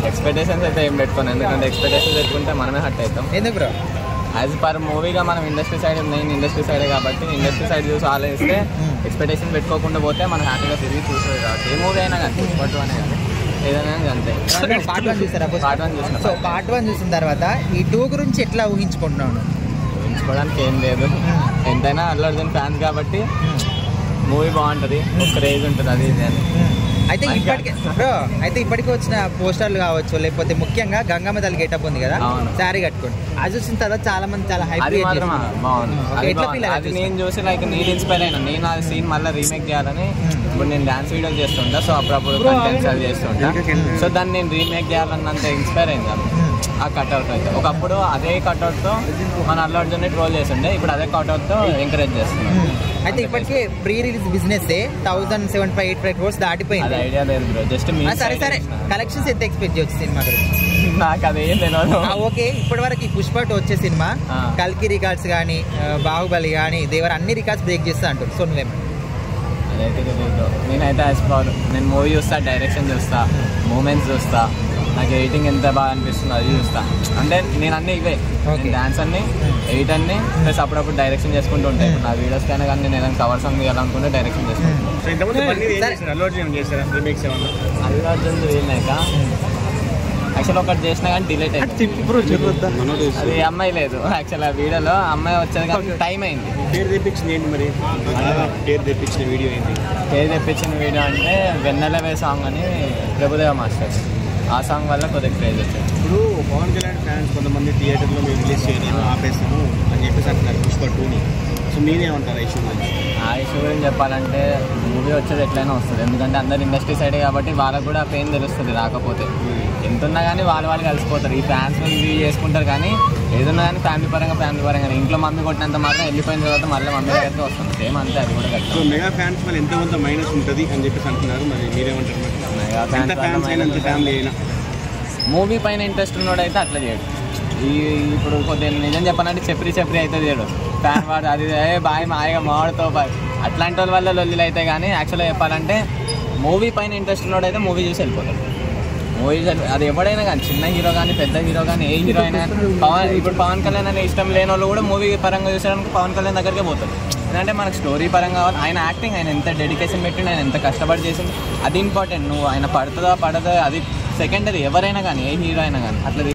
Expectations అయితే ఏం పెట్టుకోను ఎందుకంటే ఎక్స్పెక్టేషన్స్ పెట్టుకుంటే మనమే హట్ అవుతాం ఎందుకు బ్రో యాజ్ పర్ మూవీగా మనం ఇండస్ట్రీ సైడ్ మెయిన్ ఇండస్ట్రీ సైడే కాబట్టి ఇండస్ట్రీ సైడ్ చూసి ఆలోచిస్తే Hmm. ఎక్స్పెక్టేషన్ పెట్టుకోకుండా పోతే మనం హ్యాపీగా తిరిగి చూసేది కాబట్టి ఏ మూవీ అయినా కానీ పుష్పట్టు అనే కానీ ఏదైనా కానీ అంతే పార్ట్ వన్ చూసారా పార్ట్ వన్ చూసిన సో పార్ట్ వన్ చూసిన తర్వాత ఈ టూ గురించి ఎట్లా ఊహించుకుంటున్నాను ఊహించుకోవడానికి ఏం లేదు ఎంతైనా అల్లు అర్జున్ ఫ్యాన్స్ కాబట్టి మూవీ బాగుంటుంది ఒక క్రేజ్ ఉంటుంది అది ఇది అని అయితే ఇప్పటికే బ్రో అయితే ఇప్పటికే వచ్చిన పోస్టర్లు కావచ్చు లేకపోతే ముఖ్యంగా గంగమ్మ తల్లి గెటప్ ఉంది కదా అవును. శారీ కట్టుకోండి అది చూసిన తర్వాత చాలా మంది చాలా హైప్ అది మాత్రం బాగుంది Okay, అది ఎట్లా బాగుంది. feel అయ్యారు అది చూసి? నేను చూసి లైక్ నేను ఇన్స్పైర్ అయినా నేను ఆ సీన్ మళ్ళీ రీమేక్ చేయాలని Hmm. ఇప్పుడు నేను డాన్స్ వీడియోలు చేస్తుంటా సో అప్పుడప్పుడు కంటెంట్స్ అది చేస్తుంటా సో దాన్ని నేను రీమేక్ చేయాలన్నంత ఇన్స్పైర్ అయింది నాకు. ఆ కట్అవుట్ అయితే ఒకప్పుడు అదే కట్అవుట్ తో మన అల్లు అర్జున్ ట్రోల్ చేస్తుండే ఇప్పుడు అదే కట్అవుట్ తో ఎంకరేజ్ చేస్తున్నాం అయితే ఇప్పటికే pre release business thousand seven five eight five crores అది దాటిపోయింది ఐడియా లేదు బ్రో జస్ట్ మీ ఆ, సరే సరే కలెక్షన్స్ ఎంత ఎక్స్పెక్ట్ చేయొచ్చు సినిమా గురించి నాకు అది ఏం తెలియదు ఆ, ఓకే ఇప్పటి వరకు ఈ పుష్ప టూ వచ్చే సినిమా ఆ. కల్కి రికార్డ్స్ కానీ బాహుబలి కానీ దేవర్ అన్ని రికార్డ్స్ బ్రేక్ చేస్తా అంటారు సో నువ్వేమో అదైతే తెలియదు నేనైతే యాజ్ పర్ నేను మూవీ చూస్తా డైరెక్షన్ చూస్తా మూమెంట్స్ చూస్తా నాకు ఎడిటింగ్ ఎంత బాగా అనిపిస్తుందో అది చూస్తా అంటే నేను అన్ని ఇవే Okay. డాన్స్ అన్ని ఎడిట్ అన్ని ప్లస్ అప్పుడప్పుడు డైరెక్షన్ చేసుకుంటూ ఉంటాయి నా వీడియోస్ కైనా కానీ నేను ఏదైనా కవర్ సాంగ్ తీయాలనుకుంటే డైరెక్షన్ చేసుకుంటాను సో ఇంతకుముందు పన్నీర్ ఏం సరే. చేశారు అల్లు అర్జున్ ఏం చేశారా రీమేక్స్ ఏమన్నా అల్లు అర్జున్ వీళ్ళాక యాక్చువల్ ఒకటి చేసినా కానీ డిలేట్ అయింది మనోడు అది అమ్మాయి లేదు యాక్చువల్ ఆ వీడియోలో అమ్మాయి వచ్చేది కానీ టైం అయింది పేరు తెప్పించింది ఏంటి మరి పేరు తెప్పించిన వీడియో ఏంటి పేరు తెప్పించిన వీడియో అంటే వెన్నెలవే సాంగ్ అని ప్రభుదేవ మాస్టర్ ఆ సాంగ్ వల్ల కొద్దిగా క్రేజ్ వచ్చింది ఇప్పుడు పవన్ కళ్యాణ్ ఫ్యాన్స్ కొంతమంది థియేటర్లో మేము రిలీజ్ చేయలేము ఆపేస్తాము అని చెప్పేసి అంటున్నారు పుష్ప టూని సో మీరేమంటారు ఈ ఇష్యూ గురించి ఆ ఇష్యూ గురించి చెప్పాలంటే మూవీ వచ్చేది ఎట్లయినా వస్తుంది ఎందుకంటే అందరు ఇండస్ట్రీ సైడ్ కాబట్టి వాళ్ళకు కూడా పెయిన్ తెలుస్తుంది రాకపోతే ఎంత ఉన్నా కానీ వాళ్ళు వాళ్ళు కలిసిపోతారు ఈ ఫ్యాన్స్ ఇవి చేసుకుంటారు కానీ ఏదన్నా కానీ ఫ్యామిలీ పరంగా ఫ్యామిలీ పరంగా ఇంట్లో మమ్మీ కొట్టినంత మాత్రం వెళ్ళిపోయిన తర్వాత మళ్ళీ మమ్మీ దగ్గరికి వస్తుంది సేమ్ అంతే అది కూడా సో కష్టం మెగా ఫ్యాన్స్ వల్ల ఎంతో కొంత మైనస్ ఉంటుంది అని చెప్పేసి అంటున్నారు మరి మీరేమంటారు మరి మెగా ఎంత ఫ్యాన్స్ అయినా అంత ఫ్యామిలీ అయినా మూవీ పైన ఇంట్రెస్ట్ ఉన్నోడైతే అట్లా చేయడు ఈ ఇప్పుడు కొద్దిగా నిజం చెప్పాలంటే చెప్పరి చెప్పరి అయితే చేయడు ఫ్యాన్ వాడు అది ఏ బాయ్ మాయగా మావాడితో బాయ్ అట్లాంటి వాళ్ళ వల్ల లొల్లిలు అయితే కానీ యాక్చువల్గా చెప్పాలంటే మూవీ పైన ఇంట్రెస్ట్ ఉన్నోడైతే మూవీ చూసి వెళ్ళిపోతాడు మూవీ అది ఎవడైనా కానీ చిన్న హీరో కానీ పెద్ద హీరో కానీ ఏ హీరో అయినా కానీ పవన్ ఇప్పుడు పవన్ కళ్యాణ్ అనే ఇష్టం లేని వాళ్ళు కూడా మూవీ పరంగా చూసడానికి పవన్ కళ్యాణ్ దగ్గరికే పోతారు ఎందుకంటే మనకు స్టోరీ పరంగా కావాలి ఆయన యాక్టింగ్ ఆయన ఎంత డెడికేషన్ పెట్టిండు ఆయన ఎంత కష్టపడి చేసిండు అది ఇంపార్టెంట్ నువ్వు ఆయన పడుతుందా పడదా అది సెకండరీ ఎవరైనా కానీ ఏ హీరో అయినా కానీ అట్లా